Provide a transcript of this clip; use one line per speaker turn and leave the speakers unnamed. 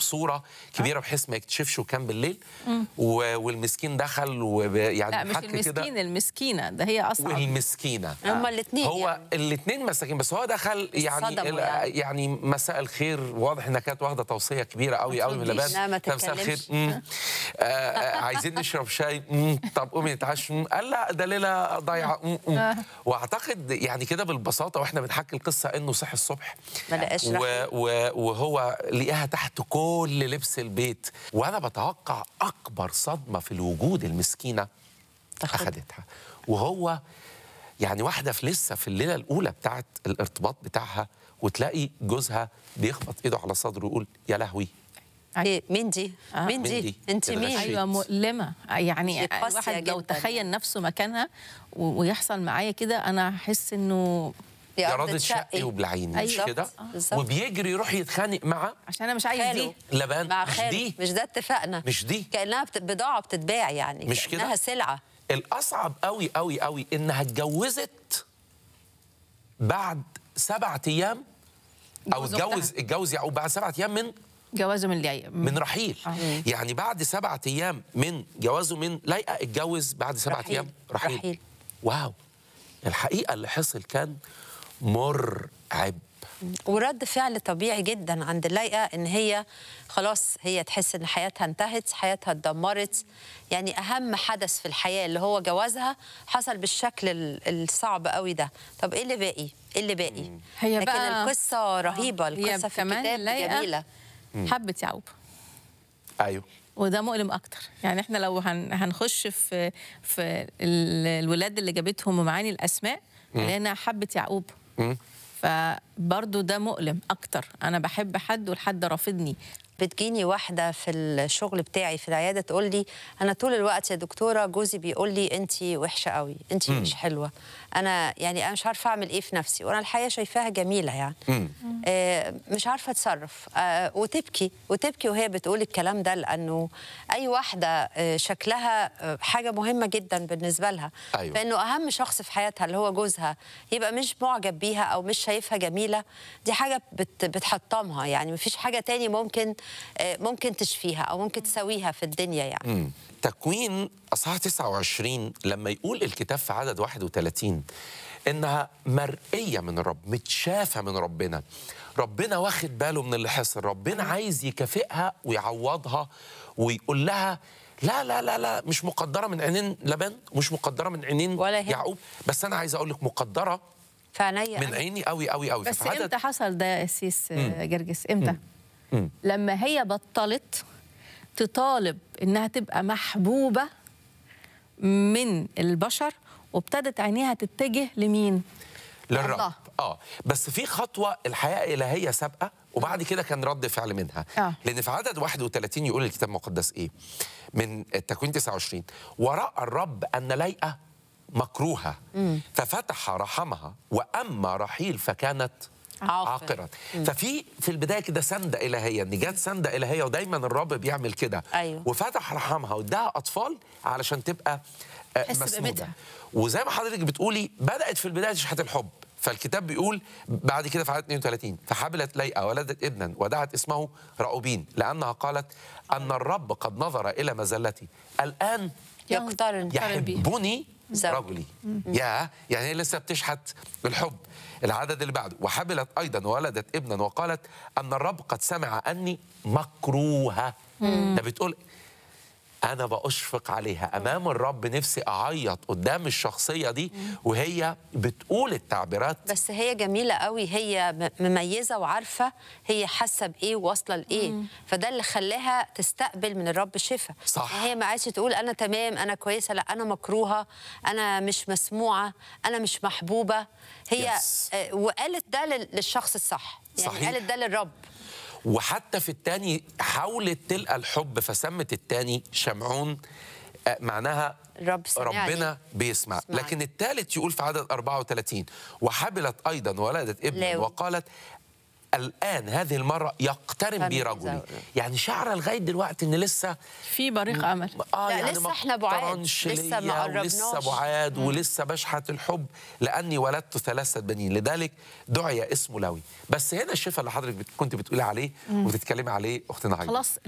صوره كبيره بحيث ما يكتشفش وكان بالليل و- والمسكين دخل ويعني
لا مش
حك كده
المسكين المسكينه ده هي اصعب
والمسكينه
هما الاثنين
هو
يعني.
الاثنين مساكين بس هو دخل يعني
صدموا
ال-
يعني.
يعني مساء الخير واضح انها كانت واخده توصيه كبيره قوي قوي من
ترديش.
لبان
لا، ما
فمساء الخير
تتكلمش.
مم. آه، آه، عايزين نشرب شاي مم. طب قومي نتعشى مم. قال لا ده ليله ضايعه مم. مم. واعتقد يعني كده بالبساطه واحنا بنحكي القصه انه صحي الصبح
ما لقاش
و-
رحمة.
و- وهو لقاها تحت كل لبس البيت وانا بتوقع اكبر صدمه في الوجود المسكينه
تاخد.
اخدتها وهو يعني واحده في لسه في الليله الاولى بتاعت الارتباط بتاعها وتلاقي جوزها بيخبط ايده على صدره ويقول يا لهوي
إيه، مين دي؟
آه.
مين
مين
دي؟
دي؟
انت
كده
مين؟
شيء.
ايوه مؤلمه يعني
دي قاسية
الواحد لو
جداً
تخيل
يعني.
نفسه مكانها و- ويحصل معايا كده انا هحس انه
يا
أرض
راضي شقي وبلعيني مش
أيوة.
كده
بالظبط.
وبيجري يروح يتخانق مع
عشان انا مش عايز
خاله.
دي
لبان
مع
مش
خاله
دي
مش ده اتفقنا
مش دي
كانها بت- بضاعه بتتباع يعني
مش كده؟
كانها سلعه
الاصعب قوي قوي قوي انها اتجوزت بعد سبعة ايام او
جوز أختها.
اتجوز اتجوز يعقوب بعد سبعة ايام من
جوازه من اللي
من رحيل
آه.
يعني بعد سبعة ايام من جوازه من لايقه اتجوز بعد سبعة
رحيل.
ايام رحيل.
رحيل.
واو الحقيقه اللي حصل كان مرعب
ورد فعل طبيعي جدا عند اللايقه ان هي خلاص هي تحس ان حياتها انتهت حياتها اتدمرت يعني اهم حدث في الحياه اللي هو جوازها حصل بالشكل ال- الصعب قوي ده طب ايه اللي باقي ايه اللي باقي
هي
لكن
بقى-
القصه رهيبه
هي
القصه في
كمان
الكتاب
لايقة
جميله
حبه يعقوب
ايوه
وده مؤلم اكتر يعني احنا لو هن هنخش في في ال- الولاد اللي جابتهم ومعاني الاسماء لانها حبه يعقوب
مم.
فبرضه ده مؤلم اكتر انا بحب حد والحد رافضني
بتجيني واحده في الشغل بتاعي في العياده تقول لي انا طول الوقت يا دكتوره جوزي بيقول لي انت وحشه قوي انت مش حلوه انا يعني انا مش عارفه اعمل ايه في نفسي وانا الحقيقه شايفاها جميله يعني
مم.
آه مش عارفه اتصرف آه وتبكي وتبكي وهي بتقول الكلام ده لانه اي واحده آه شكلها آه حاجه مهمه جدا بالنسبه لها
أيوة.
فانه اهم شخص في حياتها اللي هو جوزها يبقى مش معجب بيها او مش شايفها جميله دي حاجه بت بتحطمها يعني مفيش حاجه تاني ممكن آه، ممكن تشفيها او ممكن تسويها في الدنيا يعني
مم. تكوين اصحاح 29 لما يقول الكتاب في عدد 31 انها مرئيه من الرب متشافه من ربنا ربنا واخد باله من اللي حصل ربنا عايز يكافئها ويعوضها ويقول لها لا لا لا لا مش مقدره من عينين لبان مش مقدره من عينين
ولا يهمك.
يعقوب بس انا عايز اقول لك مقدره
فعينيا
من
أنا.
عيني قوي قوي قوي
بس
ففي عدد-
امتى حصل ده يا سيس آه، جرجس امتى
مم.
لما هي بطلت تطالب انها تبقى محبوبه من البشر وابتدت عينيها تتجه لمين
للرب
الله.
اه بس في خطوه الحياه الهيه سابقه وبعد كده كان رد فعل منها
آه.
لان في عدد 31 يقول الكتاب المقدس ايه من التكوين 29 وراى الرب ان ليئه مكروهه ففتح رحمها واما رحيل فكانت
عاقر.
عاقرة ففي في البدايه كده سنده الهيه ان جت سنده الهيه ودايما الرب بيعمل كده
أيوة.
وفتح رحمها واداها اطفال علشان تبقى آه،
تحس
مسنوده
بقيمتها.
وزي ما حضرتك بتقولي بدات في البدايه تشحت الحب فالكتاب بيقول بعد كده في عدد 32 فحبلت ليئه ولدت ابنا ودعت اسمه راؤوبين لانها قالت ان الرب قد نظر الى مزلتي الان
يقترن
يحبني
زوجي.
رجلي يا يعني هي لسه بتشحت الحب العدد اللي بعده وحبلت ايضا وولدت ابنا وقالت ان الرب قد سمع اني مكروهه ده بتقول انا بأشفق عليها امام الرب نفسي اعيط قدام الشخصيه دي وهي بتقول التعبيرات
بس هي جميلة قوي هي م- مميزة وعارفة هي حاسة بإيه وواصلة لإيه فده اللي خلاها تستقبل من الرب شفاء
صح.
هي ما عادش تقول أنا تمام أنا كويسة لا أنا مكروهة أنا مش مسموعة أنا مش محبوبة هي
Yes.
آه، وقالت ده لل- للشخص الصح يعني
صحيح.
قالت ده للرب
وحتى في التاني حاولت تلقى الحب فسمت التاني شمعون آه، معناها
الرب سمعني.
ربنا بيسمع
اسمعني.
لكن الثالث يقول في عدد 34 وحبلت ايضا ولدت ابنا
لاوي.
وقالت الان هذه المره يقترن بي
فم
رجلي
زوجي.
يعني شعره لغايه دلوقتي ان لسه
في بريق امل
اه
لا،
يعني
لسه
ما
إحنا بعاد.
اقترنش
لسه ما
ليا ولسه
قربناش.
بعاد ولسه بشحت الحب لاني ولدت ثلاثه بنين لذلك دعي اسمه لوي بس هنا الشفاء اللي حضرتك بت- كنت بتقولي عليه وبتتكلمي عليه اختنا هايدي
خلاص